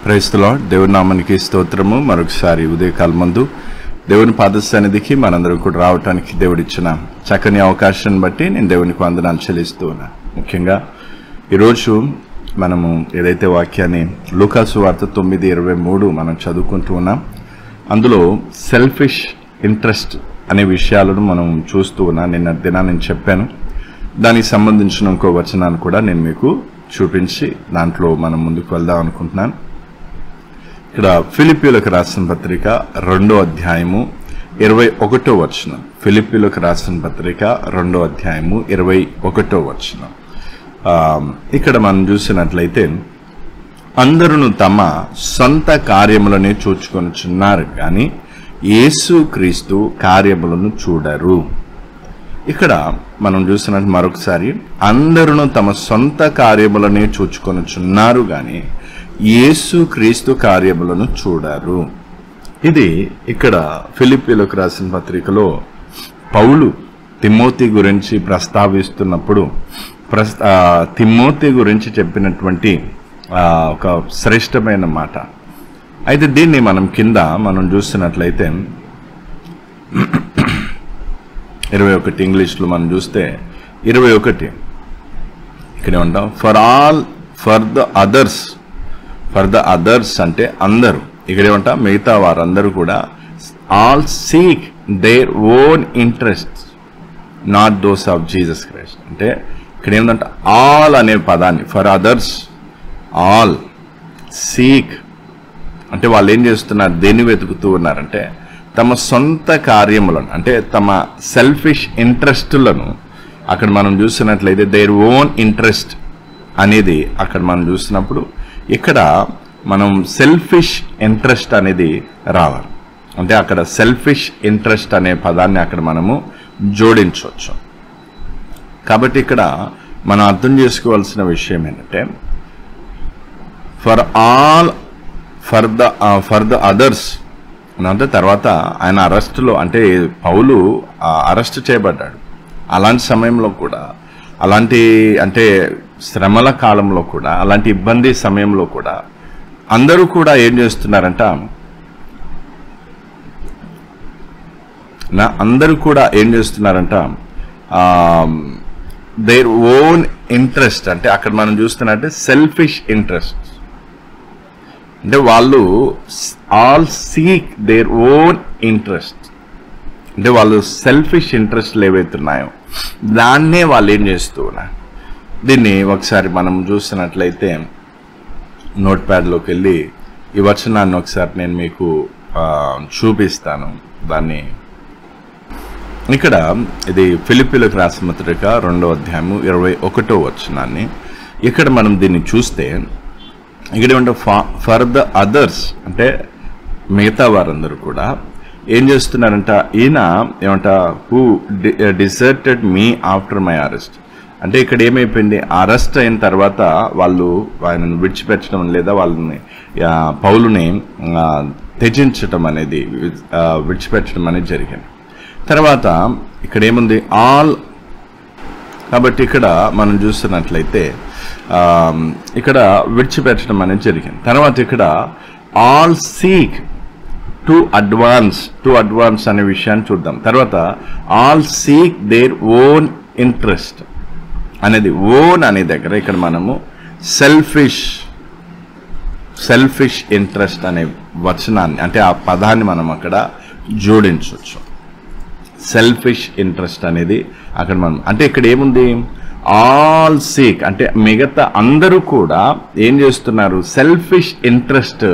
క్రైస్తలో దేవుని నామానికి స్తోత్రము మరొకసారి ఉదయకాలం ముందు దేవుని పాద సన్నిధికి మనందరం కూడా రావటానికి దేవుడిచ్చిన చక్కని అవకాశాన్ని బట్టి నేను దేవునికి వందనాలు చెల్లిస్తూ ఉన్నా ముఖ్యంగా ఈరోజు మనము ఏదైతే వాక్యాన్ని లూకాసు వార్త తొమ్మిది ఇరవై మూడు మనం చదువుకుంటూ ఉన్నాం అందులో సెల్ఫిష్ ఇంట్రెస్ట్ అనే విషయాలను మనం చూస్తూ ఉన్నాం నిన్న దినాన్ని నేను చెప్పాను దానికి సంబంధించిన ఇంకో వచనాన్ని కూడా నేను మీకు చూపించి దాంట్లో మనం ముందుకు వెళ్దాం అనుకుంటున్నాను ఇక్కడ ఫిలిపీలకు రాసిన పత్రిక రెండో అధ్యాయము ఇరవై ఒకటో వచనం ఫిలిపీలకు రాసిన పత్రిక రెండో అధ్యాయము ఇరవై ఒకటో వచనం ఆ, ఇక్కడ మనం చూసినట్లయితే అందరూ తమ సొంత కార్యములనే చూచుకొనుచున్నారు కానీ యేసు క్రీస్తు కార్యములను చూడరు ఇక్కడ మనం చూసినట్టు మరొకసారి అందరూ తమ సొంత కార్యములనే చూచుకొనుచున్నారు గాని యేసు క్రీస్తు కార్యములను చూడరు ఇది ఇక్కడ ఫిలిప్పీలకు రాసిన పత్రికలో పౌలు తిమోతి గురించి ప్రస్తావిస్తున్నప్పుడు ప్రస్ ఆ, తిమోతి గురించి చెప్పినటువంటి ఆ, ఒక శ్రేష్టమైన మాట అయితే దీన్ని మనం కింద మనం చూసినట్లయితే ఇరవై ఒకటి ఇంగ్లీష్లో మనం చూస్తే ఇరవై ఒకటి ఇక్కడ ఏమంటాం for all for the others for the others అంటే అందరూ ఇక్కడ ఏమంటాం మిగతా వారందరూ కూడా all seek their own interest not those of Jesus Christ అంటే ఇక్కడ ఏంటంటే ఆల్ అనే పదాన్ని ఫర్ అదర్స్ ఆల్ సీక్ అంటే వాళ్ళు ఏం చేస్తున్నారు దేన్ని వెతుకుతూ ఉన్నారంటే తమ సొంత కార్యములను అంటే తమ సెల్ఫిష్ ఇంట్రెస్టులను అక్కడ మనం చూసినట్లయితే దేర్ ఓన్ ఇంట్రెస్ట్ అనేది అక్కడ మనం చూసినప్పుడు ఇక్కడ మనం సెల్ఫిష్ ఇంట్రెస్ట్ అనేది రావాలి అంటే అక్కడ సెల్ఫిష్ ఇంట్రెస్ట్ అనే పదాన్ని అక్కడ మనము జోడించవచ్చు కాబట్టి ఇక్కడ మనం అర్థం చేసుకోవాల్సిన విషయం ఏంటంటే for all for the for the others అంటే తర్వాత ఆయన అరెస్టులో అంటే పౌలు అరెస్ట్ చేయబడ్డాడు అలాంటి సమయంలో కూడా అలాంటి అంటే శ్రమల కాలంలో కూడా అలాంటి ఇబ్బంది సమయంలో కూడా అందరూ కూడా ఏం చేస్తున్నారంట నా అందరూ కూడా ఏం చేస్తున్నారంట దేర్ ఓన్ ఇంట్రెస్ట్ అంటే అక్కడ మనం చూస్తున్నట్టే సెల్ఫిష్ ఇంట్రెస్ట్ అంటే వాళ్ళు all seek their own interest అంటే వాళ్ళు సెల్ఫిష్ ఇంట్రెస్ట్లు ఏవైతున్నాయో దాన్నే వాళ్ళు ఏం చేస్తూ ఉన్నారు దీన్ని ఒకసారి మనం చూసినట్లయితే నోట్ ప్యాడ్లోకి వెళ్ళి ఈ వచనాన్ని ఒకసారి నేను మీకు ఆ, చూపిస్తాను దాన్ని ఇక్కడ ఇది ఫిలిపిలకు రాసిన పత్రిక రెండో అధ్యాయము ఇరవై ఒకటో వచనాన్ని ఇక్కడ మనం దీన్ని చూస్తే ఇక్కడ ఏమంటే ఫర్ ద అదర్స్ అంటే మిగతా వారందరూ కూడా ఏం చేస్తున్నారంట ఈయన ఏమంట who deserted me after my arrest అంటే ఇక్కడ ఏమైపోయింది అరెస్ట్ అయిన తర్వాత వాళ్ళు ఆయనను విడిచిపెట్టడం లేదా వాళ్ళని ఆ, పౌలుని ఆ, త్యజించటం అనేది ఆ, విడిచిపెట్టడం అనేది జరిగింది తర్వాత ఇక్కడ ఏముంది ఆల్ కాబట్టి ఇక్కడ మనం చూస్తున్నట్లయితే ఆ, ఇక్కడ విడిచిపెట్టడం అనేది జరిగింది తర్వాత ఇక్కడ all seek to advance to advance అనే విషయాన్ని చూద్దాం తర్వాత all seek their own interest అనేది ఓన్ అనే దగ్గర ఇక్కడ మనము సెల్ఫిష్ సెల్ఫిష్ ఇంట్రెస్ట్ అనే వచనాన్ని అంటే ఆ పదాన్ని మనం అక్కడ జోడించవచ్చు సెల్ఫిష్ ఇంట్రెస్ట్ అనేది అక్కడ మనం అంటే ఇక్కడ ఏముంది ఆల్ సీక్ అంటే మిగతా అందరూ కూడా ఏం చేస్తున్నారు సెల్ఫిష్ ఇంట్రెస్ట్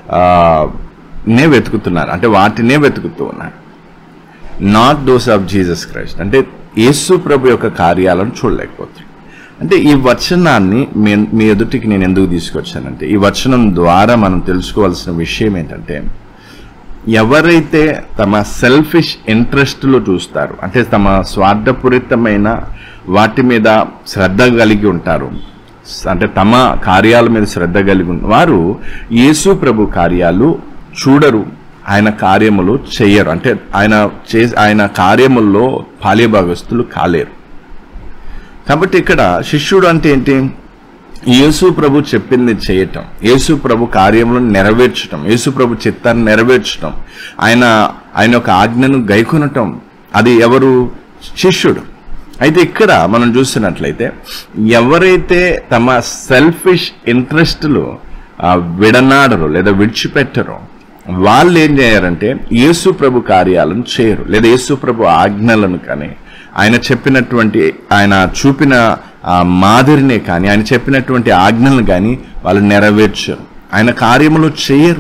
నే వెతుకుతున్నారు అంటే వాటినే వెతుకుతూ ఉన్నారు not those of Jesus Christ అంటే యేసు ప్రభు యొక్క కార్యాలను చూడలేకపోతున్నారు అంటే ఈ వచనాన్ని మీ- మీ ఎదుటికి నేను ఎందుకు తీసుకొచ్చానంటే ఈ వచనం ద్వారా మనం తెలుసుకోవాల్సిన విషయం ఏంటంటే ఎవరైతే తమ సెల్ఫిష్ ఇంట్రెస్ట్లో చూస్తారు అంటే తమ స్వార్థపూరితమైన వాటి మీద శ్రద్ధ కలిగి ఉంటారు అంటే తమ కార్యాల మీద శ్రద్ధ కలిగి ఉన్న వారు యేసు ప్రభు కార్యాలు చూడరు ఆయన కార్యములు చెయ్యరు అంటే ఆయన చే ఆయన కార్యముల్లో పాల్యభాగస్తులు కాలేరు కాబట్టి ఇక్కడ శిష్యుడు అంటే ఏంటి యేసు ప్రభు చెప్పింది చేయటం యేసు ప్రభు కార్యములను నెరవేర్చటం యేసు ప్రభు చిత్తాన్ని నెరవేర్చటం ఆయన ఆయన యొక్క ఆజ్ఞను గైకొనటం అది ఎవరు శిష్యుడు అయితే ఇక్కడ మనం చూసినట్లయితే ఎవరైతే తమ సెల్ఫిష్ ఇంట్రెస్ట్లు విడనాడరు లేదా విడిచిపెట్టరు వాళ్ళు ఏం చేయారంటే యేసు ప్రభు కార్యాలను చేయరు లేదా యేసు ప్రభు ఆజ్ఞలను కానీ ఆయన చెప్పినటువంటి ఆయన చూపిన ఆ మాదిరినే కానీ ఆయన చెప్పినటువంటి ఆజ్ఞలను కానీ వాళ్ళు నెరవేర్చరు ఆయన కార్యములు చేయరు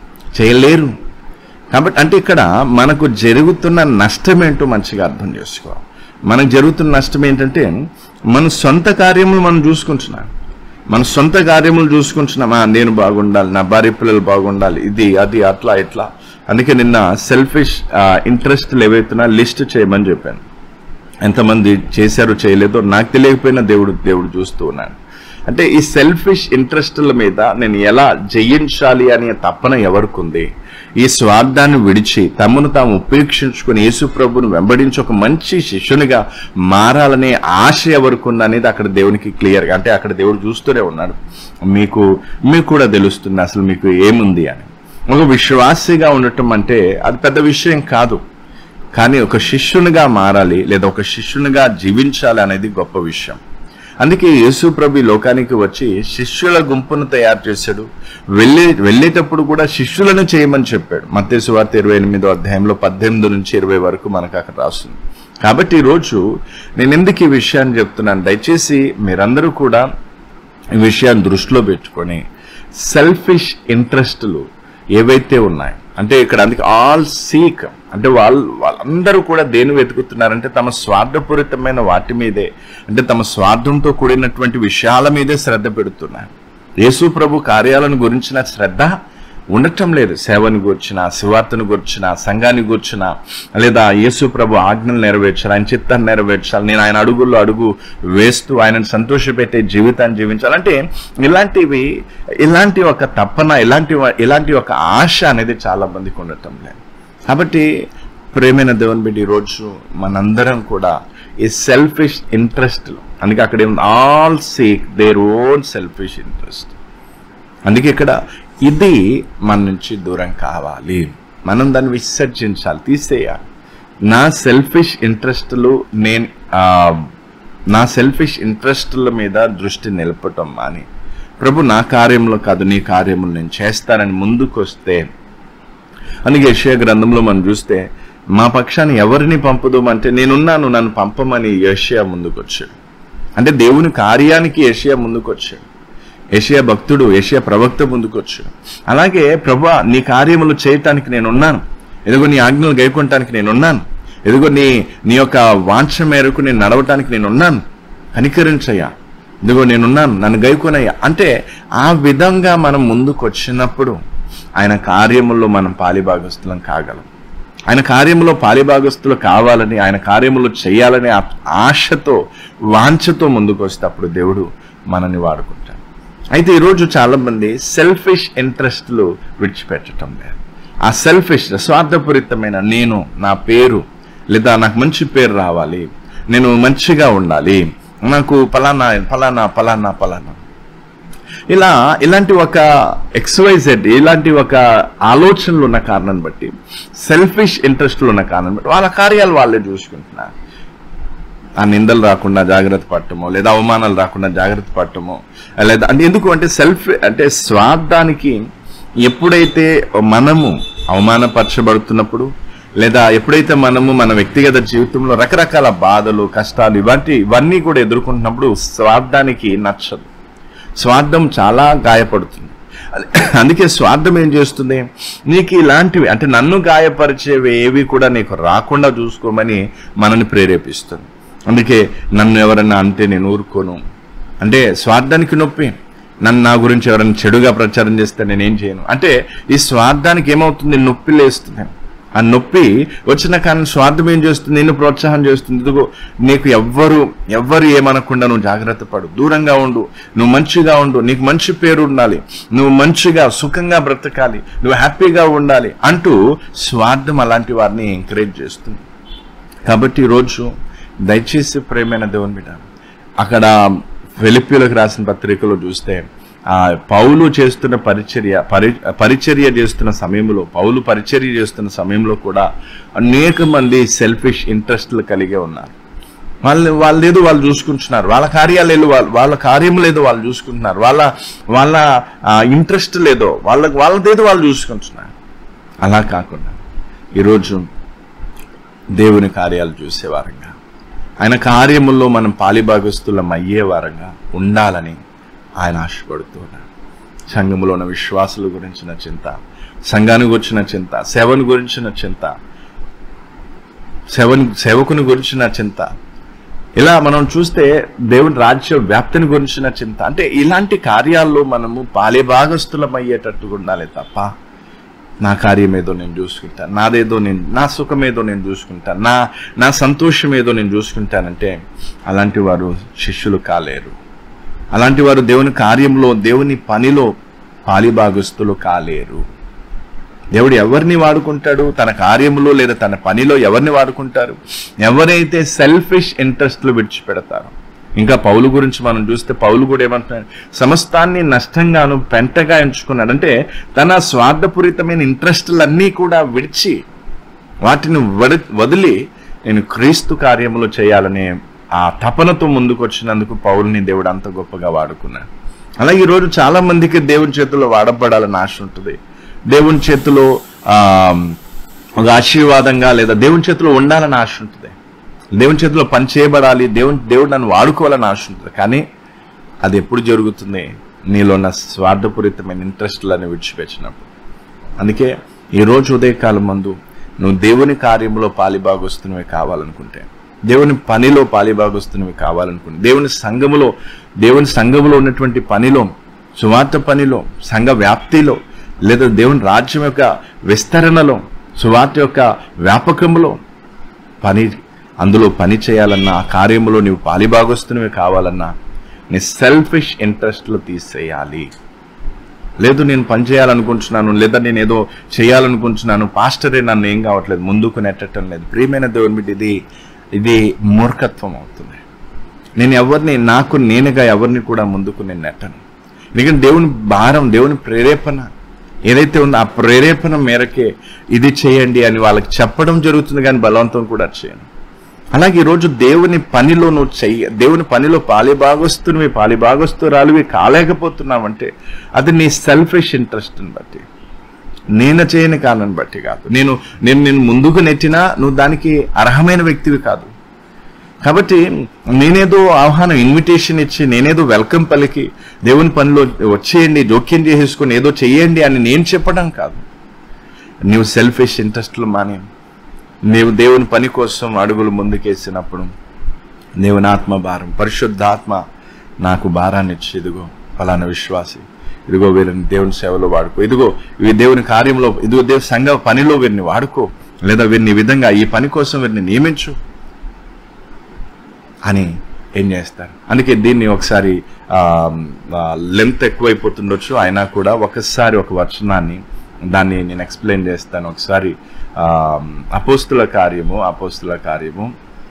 చేయలేరు కాబట్టి అంటే ఇక్కడ మనకు జరుగుతున్న నష్టం ఏంటో మంచిగా అర్థం చేసుకోవాలి మనకు జరుగుతున్న నష్టం ఏంటంటే మన సొంత కార్యములు మనం చూసుకుంటున్నాం మన సొంత కార్యములు చూసుకుంటున్నామా నేను బాగుండాలి నా భార్య పిల్లలు బాగుండాలి ఇది అది అట్లా ఇట్లా అందుకే నిన్న సెల్ఫిష్ ఇంట్రెస్ట్లు ఏవైతున్నా లిస్ట్ చేయమని చెప్పాను ఎంతమంది చేశారో చేయలేదో నాకు తెలియకపోయినా దేవుడు దేవుడు చూస్తూ ఉన్నాడు అంటే ఈ సెల్ఫిష్ ఇంట్రెస్ట్ల మీద నేను ఎలా జయించాలి అనే తపన ఎవరికుంది ఈ స్వార్థాన్ని విడిచి తమను తాము ఉపేక్షించుకుని యేసు ప్రభుని వెంబడించి ఒక మంచి శిష్యునిగా మారాలనే ఆశ ఎవరికుంది అనేది అక్కడ దేవునికి క్లియర్గా అంటే అక్కడ దేవుడు చూస్తూనే ఉన్నాడు మీకు మీకు కూడా తెలుస్తుంది అసలు మీకు ఏముంది అని ఒక విశ్వాసిగా ఉండటం అంటే అది పెద్ద విషయం కాదు కానీ ఒక శిష్యునిగా మారాలి లేదా ఒక శిష్యునిగా జీవించాలి అనేది గొప్ప విషయం అందుకే యేసు ప్రభు ఈ లోకానికి వచ్చి శిష్యుల గుంపును తయారు చేశాడు వెళ్ళే వెళ్ళేటప్పుడు కూడా శిష్యులను చేయమని చెప్పాడు మత్తేసు వార్త ఇరవై ఎనిమిదో అధ్యాయంలో పద్దెనిమిది నుంచి ఇరవై వరకు మనకు అక్కడ రాస్తుంది కాబట్టి ఈరోజు నేను ఎందుకు ఈ విషయాన్ని చెప్తున్నాను దయచేసి మీరందరూ కూడా ఈ విషయాన్ని దృష్టిలో పెట్టుకొని సెల్ఫిష్ ఇంట్రెస్ట్లు ఏవైతే ఉన్నాయి అంటే ఇక్కడ అందుకే ఆల్ సీక్ అంటే వాళ్ళు వాళ్ళందరూ కూడా దేని వెతుకుతున్నారంటే తమ స్వార్థపూరితమైన వాటి మీదే అంటే తమ స్వార్థంతో కూడినటువంటి విషయాల మీదే శ్రద్ధ పెడుతున్నారు యేసు ప్రభు కార్యాలను గురించిన శ్రద్ధ ఉండటం లేదు సేవని గూర్చిన శివార్తను గూర్చిన సంఘాన్ని గూర్చిన లేదా యేసు ప్రభు ఆజ్ఞలు నెరవేర్చాలి ఆయన చిత్తాన్ని నెరవేర్చాలి నేను ఆయన అడుగుల్లో అడుగు వేస్తూ ఆయనను సంతోషపెట్టే జీవితాన్ని జీవించాలంటే ఇలాంటివి ఇలాంటి ఒక తపన ఇలాంటి వ- ఇలాంటి ఒక ఆశ అనేది చాలా మందికి ఉండటం లేదు కాబట్టి ప్రేమైన దేవుని బిడ్డ ఈరోజు మనందరం కూడా ఈ సెల్ఫిష్ ఇంట్రెస్ట్ అందుకే అక్కడ ఏముంది all seek their own selfish interest అందుకే ఇక్కడ ఇది మన నుంచి దూరం కావాలి మనం దాన్ని విసర్జించాలి తీసేయాలి నా సెల్ఫిష్ ఇంట్రెస్ట్లు నేను ఆ, నా సెల్ఫిష్ ఇంట్రెస్ట్ల మీద దృష్టి నిలపటం అని ప్రభు నా కార్యంలో కాదు నీ కార్యములు నేను చేస్తానని ముందుకు వస్తే అందుకే యెషయా గ్రంథంలో మనం చూస్తే మా పక్షాన్ని ఎవరిని పంపదు అంటే నేనున్నాను నన్ను పంపమని యెషయా ముందుకు వచ్చాడు అంటే దేవుని కార్యానికి యెషయా ముందుకు వచ్చాడు యెషయా భక్తుడు యెషయా ప్రవక్త ముందుకు వచ్చాడు అలాగే ప్రభా నీ కార్యములు చేయటానికి నేనున్నాను ఎదుగో నీ ఆజ్ఞలు గైకొనటానికి నేనున్నాను ఎదుగో నీ నీ యొక్క వాంఛ మేరకు నేను నడవటానికి నేనున్నాను కనికరించయ్యా ఇదిగో నేనున్నాను నన్ను గైకొనయ్యా అంటే ఆ విధంగా మనం ముందుకు వచ్చినప్పుడు ఆయన కార్యముల్లో మనం పాలిభాగస్తులం కాగలం ఆయన కార్యములో పాలిభాగస్తులు కావాలని ఆయన కార్యములు చేయాలనే ఆ- ఆశతో వాంఛతో ముందుకు వస్తే అప్పుడు దేవుడు మనల్ని వాడుకుంటాడు అయితే ఈరోజు చాలా మంది సెల్ఫిష్ ఇంట్రెస్ట్లు విడిచిపెట్టడం లేదు ఆ సెల్ఫిష్ స్వార్థపూరితమైన నేను నా పేరు లేదా నాకు మంచి పేరు రావాలి నేను మంచిగా ఉండాలి నాకు పలానా పలానా పలానా పలానా ఇలా ఇలాంటి ఒక ఎక్స్వైజెడ్ ఇలాంటి ఒక ఆలోచనలు ఉన్న కారణం బట్టి సెల్ఫిష్ ఇంట్రెస్ట్లు ఉన్న కారణం బట్టి వాళ్ళ కార్యాలు వాళ్ళే చూసుకుంటున్నారు ఆ నిందలు రాకుండా జాగ్రత్త పడటమో లేదా అవమానాలు రాకుండా జాగ్రత్త పడటమో లేదా అంటే ఎందుకు అంటే సెల్ఫ్ అంటే స్వార్థానికి ఎప్పుడైతే మనము అవమానపరచబడుతున్నప్పుడు లేదా ఎప్పుడైతే మనము మన వ్యక్తిగత జీవితంలో రకరకాల బాధలు కష్టాలు ఇవంటి ఇవన్నీ కూడా ఎదుర్కొంటున్నప్పుడు స్వార్థానికి నచ్చదు స్వార్థం చాలా గాయపడుతుంది అది- అందుకే స్వార్థం ఏం చేస్తుంది నీకు ఇలాంటివి అంటే నన్ను గాయపరిచేవి ఏవి కూడా నీకు రాకుండా చూసుకోమని మనల్ని ప్రేరేపిస్తుంది అందుకే నన్ను ఎవరైనా అంటే నేను ఊరుకోను అంటే స్వార్థానికి నొప్పి నన్ను నా గురించి ఎవరైనా చెడుగా ప్రచారం చేస్తే నేనేం చేయను అంటే ఈ స్వార్థానికి ఏమవుతుంది నొప్పి లేస్తుంది ఆ నొప్పి వచ్చిన కానీ స్వార్థం ఏం చేస్తుంది నిన్ను ప్రోత్సాహం చేస్తుంది ఇదిగో నీకు ఎవ్వరు ఎవ్వరు ఏమనకుండా నువ్వు జాగ్రత్త పడు దూరంగా ఉండు నువ్వు మంచిగా ఉండు నీకు మంచి పేరు ఉండాలి నువ్వు మంచిగా సుఖంగా బ్రతకాలి నువ్వు హ్యాపీగా ఉండాలి అంటూ స్వార్థం అలాంటి వారిని ఎంకరేజ్ చేస్తుంది కాబట్టి ఈరోజు దయచేసి ప్రేమైన దేవుని బిడ్డ అక్కడ ఫిలిపిలకు రాసిన పత్రికలో చూస్తే ఆ పౌలు చేస్తున్న పరిచర్య పరి పరిచర్య చేస్తున్న సమయంలో పౌలు పరిచర్య చేస్తున్న సమయంలో కూడా అనేక మంది సెల్ఫిష్ ఇంట్రెస్ట్లు కలిగి ఉన్నారు వాళ్ళు వాళ్ళు ఏదో వాళ్ళు చూసుకుంటున్నారు వాళ్ళ కార్యాలు ఏదో వాళ్ళు వాళ్ళ కార్యం లేదో వాళ్ళు చూసుకుంటున్నారు వాళ్ళ వాళ్ళ ఇంట్రెస్ట్ లేదో వాళ్ళ వాళ్ళదేదో వాళ్ళు చూసుకుంటున్నారు అలా కాకుండా ఈరోజు దేవుని కార్యాలు చూసేవారంగా ఆయన కార్యముల్లో మనం పాలిభాగస్తులం అయ్యే వారంగా ఉండాలని ఆయన ఆశపడుతున్నారు సంఘములో ఉన్న విశ్వాసుల గురించిన చింత సంఘానికి వచ్చిన చింత సేవను గురించిన చింత సేవన్ సేవకుని గురించిన చింత ఇలా మనం చూస్తే దేవుని రాజ్య వ్యాప్తిని గురించిన చింత అంటే ఇలాంటి కార్యాల్లో మనము పాలిభాగస్తులం అయ్యేటట్టుగా ఉండాలి తప్ప నా కార్యం ఏదో నేను చూసుకుంటాను నాదేదో నేను నా సుఖం ఏదో నేను చూసుకుంటాను నా నా సంతోషం ఏదో నేను చూసుకుంటానంటే అలాంటి వారు శిష్యులు కాలేరు అలాంటి వారు దేవుని కార్యంలో దేవుని పనిలో పాలిభాగస్తులు కాలేరు దేవుడు ఎవరిని వాడుకుంటాడు తన కార్యములో లేదా తన పనిలో ఎవరిని వాడుకుంటారు ఎవరైతే సెల్ఫిష్ ఇంట్రెస్ట్లు విడిచిపెడతారో ఇంకా పౌలు గురించి మనం చూస్తే పౌలు కూడా ఏమంటున్నాడు సమస్తాన్ని నష్టంగాను పెంటగా ఎంచుకున్నాడు అంటే తన స్వార్థపూరితమైన ఇంట్రెస్ట్లన్నీ కూడా విడిచి వాటిని వడి వదిలి నేను క్రీస్తు కార్యములు చేయాలనే ఆ తపనతో ముందుకు వచ్చినందుకు పౌల్ని దేవుడు అంత గొప్పగా వాడుకున్నాడు అలాగే ఈరోజు చాలా మందికి దేవుని చేతిలో వాడబడాలని ఆశ ఉంటుంది దేవుని చేతిలో ఆ ఒక ఆశీర్వాదంగా లేదా దేవుని చేతిలో ఉండాలని ఆశ ఉంటుంది దేవుని చేతిలో పని చేయబడాలి దేవుని దేవుడు నన్ను వాడుకోవాలని ఆశ ఉంటుంది కానీ అది ఎప్పుడు జరుగుతుంది నీలో ఉన్న స్వార్థపూరితమైన ఇంట్రెస్ట్లని విడిచిపెట్టినప్పుడు అందుకే ఈ రోజు ఉదయకాలం మందు నువ్వు దేవుని కార్యంలో పాలిభాగొస్తున్నవి కావాలనుకుంటే దేవుని పనిలో పాలిభాగొస్తున్నవి కావాలనుకుంటే దేవుని సంఘములో దేవుని సంఘములో ఉన్నటువంటి పనిలో సువార్త పనిలో సంఘ వ్యాప్తిలో లేదా దేవుని రాజ్యం యొక్క విస్తరణలో సువార్త యొక్క వ్యాపకములో పని అందులో పని చేయాలన్నా ఆ కార్యములో నీవు పాలిభాగొస్తున్నవి కావాలన్నా నీ సెల్ఫిష్ ఇంట్రెస్ట్లు తీసేయాలి లేదు నేను పని చేయాలనుకుంటున్నాను లేదా నేను ఏదో చేయాలనుకుంటున్నాను పాస్టరే నన్ను ఏం కావట్లేదు ముందుకు నెట్టడం లేదు ప్రియమైన దేవుని బిడ్డ ఇది ఇది మూర్ఖత్వం అవుతుంది నేను ఎవరిని నాకు నేనుగా ఎవరిని కూడా ముందుకు నేను నెట్టను ఎందుకంటే దేవుని భారం దేవుని ప్రేరేపణ ఏదైతే ఉందో ఆ ప్రేరేపణ మేరకే ఇది చేయండి అని వాళ్ళకి చెప్పడం జరుగుతుంది కానీ బలవంతం కూడా చేయను అలాగే ఈరోజు దేవుని పనిలో నువ్వు చెయ్య దేవుని పనిలో పాలిభాగస్తునివి పాలిభాగస్తురాలివి కాలేకపోతున్నావంటే అది నీ సెల్ఫిష్ ఇంట్రెస్ట్ని బట్టి నేను చేయని కారణం బట్టి కాదు నేను నేను నేను ముందుకు నెట్టినా నువ్వు దానికి అర్హమైన వ్యక్తివి కాదు కాబట్టి నేనేదో ఆహ్వానం ఇన్విటేషన్ ఇచ్చి నేనేదో వెల్కమ్ పలికి దేవుని పనిలో వచ్చేయండి జోక్యం చేసేసుకొని ఏదో చెయ్యండి అని నేను చెప్పడం కాదు నీవు సెల్ఫిష్ ఇంట్రెస్ట్లు మానే నీవు దేవుని పని కోసం అడుగులు ముందుకేసినప్పుడు దేవుని ఆత్మ భారం పరిశుద్ధాత్మ నాకు భారాన్ని ఇచ్చి ఇదిగో ఫలానా విశ్వాసి ఇదిగో వీరిని దేవుని సేవలో వాడుకో ఇదిగో ఈ దేవుని కార్యంలో ఇదిగో దేవు సంఘ పనిలో వీరిని వాడుకో లేదా వీరిని ఈ విధంగా ఈ పని కోసం వీరిని నియమించు అని ఏం చేస్తారు అందుకే దీన్ని ఒకసారి లెంత్ ఎక్కువైపోతుండొచ్చు అయినా కూడా ఒకసారి ఒక వచనాన్ని దాన్ని నేను ఎక్స్ప్లెయిన్ చేస్తాను ఒకసారి ఆ, అపోస్తుల కార్యము అపోస్తుల కార్యము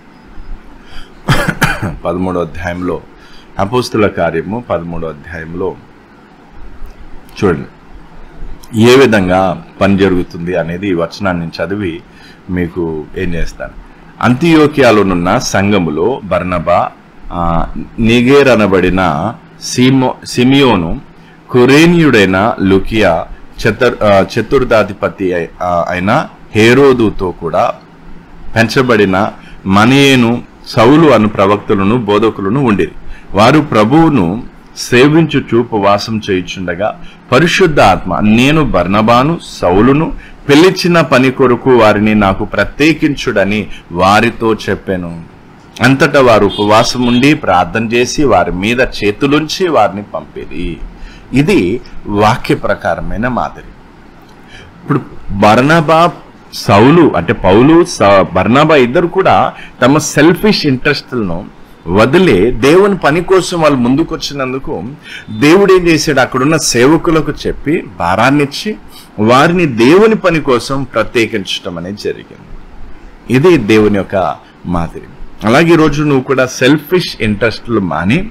పదమూడో అధ్యాయంలో అపోస్తుల కార్యము పదమూడో అధ్యాయంలో చూడండి ఏ విధంగా పని జరుగుతుంది అనేది ఈ వచనాన్ని నేను చదివి మీకు ఏం చేస్తాను అంత్యోకియాలోనున్న సంఘములో బర్నబా ఆ, నిగేర్ అనబడిన సిమో సిమియోను కురేనియుడైన లుకియా చతుర్ ఆ, చతుర్థాధిపతి అయి- ఆ, అయిన హేరోదుతో కూడా పెంచబడిన మనయేను సౌలు అను ప్రవక్తలను బోధకులను ఉండేది వారు ప్రభువును సేవించుచు ఉపవాసం చేయుచుండగా పరిశుద్ధ ఆత్మ నేను బర్నబాను సౌలును పిలిచిన పని కొరకు వారిని నాకు ప్రత్యేకించుడని వారితో చెప్పాను అంతటా వారు ఉపవాసం ఉండి ప్రార్థన చేసి వారి మీద చేతులుంచి వారిని పంపేది ఇది వాక్య ప్రకారమైన మాదిరి ఇప్పుడు బర్నబా సౌలు అంటే పౌలు స- బర్నబా ఇద్దరు కూడా తమ సెల్ఫిష్ ఇంట్రెస్ట్లను వదిలే దేవుని పని కోసం వాళ్ళు ముందుకు వచ్చినందుకు దేవుడు ఏం చేశాడు అక్కడున్న సేవకులకు చెప్పి భారాన్నిచ్చి వారిని దేవుని పని కోసం ప్రత్యేకించడం అనేది జరిగింది ఇది దేవుని యొక్క మాదిరి అలాగే ఈరోజు నువ్వు కూడా సెల్ఫిష్ ఇంట్రెస్ట్లు మాని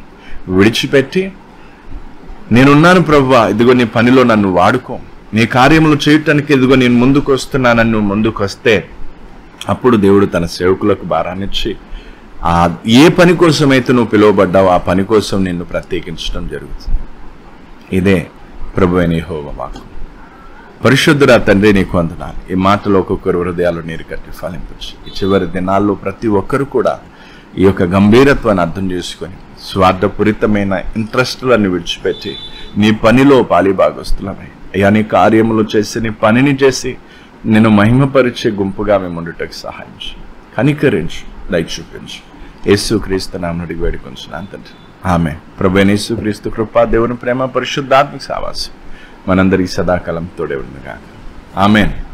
విడిచిపెట్టి నేనున్నాను ప్రవ్వా ఇదిగో నీ పనిలో నన్ను వాడుకో నీ కార్యములు చేయటానికి ఇదిగో నేను ముందుకు వస్తున్నానని నువ్వు ముందుకు వస్తే అప్పుడు దేవుడు తన సేవకులకు భారాన్నిచ్చి ఆ ఏ పని కోసమైతే నువ్వు పిలువబడ్డావో ఆ పని కోసం నిన్ను ప్రత్యేకించడం జరుగుతుంది ఇదే ప్రభు అయిన యెహోవా వాక్కు పరిశుద్ధుడా తండ్రి నీకు వందనాలు ఈ మాటలో ఒక్కొక్కరు హృదయాలు నీరు కట్టి ఫలింపచ్చు ఈ చివరి దినాల్లో ప్రతి ఒక్కరు కూడా ఈ యొక్క గంభీరత్వాన్ని అర్థం చేసుకొని స్వార్థపూరితమైన ఇంట్రెస్టులన్నీ విడిచిపెట్టి నీ పనిలో పాలిభాగస్తులమై అయ్యా నీ కార్యములు చేసి నీ పనిని చేసి నేను మహిమపరిచే గుంపుగా మేము ఉండుటకు సహాయం చేయి కనికరించు దయ చూపించు యేసు క్రీస్తు నామనుడికి వేడుకొంచున్నాను తండ్రి ఆమె ప్రభు యేసు క్రీస్తు కృపా దేవుని ప్రేమ పరిశుద్ధాత్మక సావాసం మనందరికీ సదాకాలం తోడే ఉండగా ఆమెన్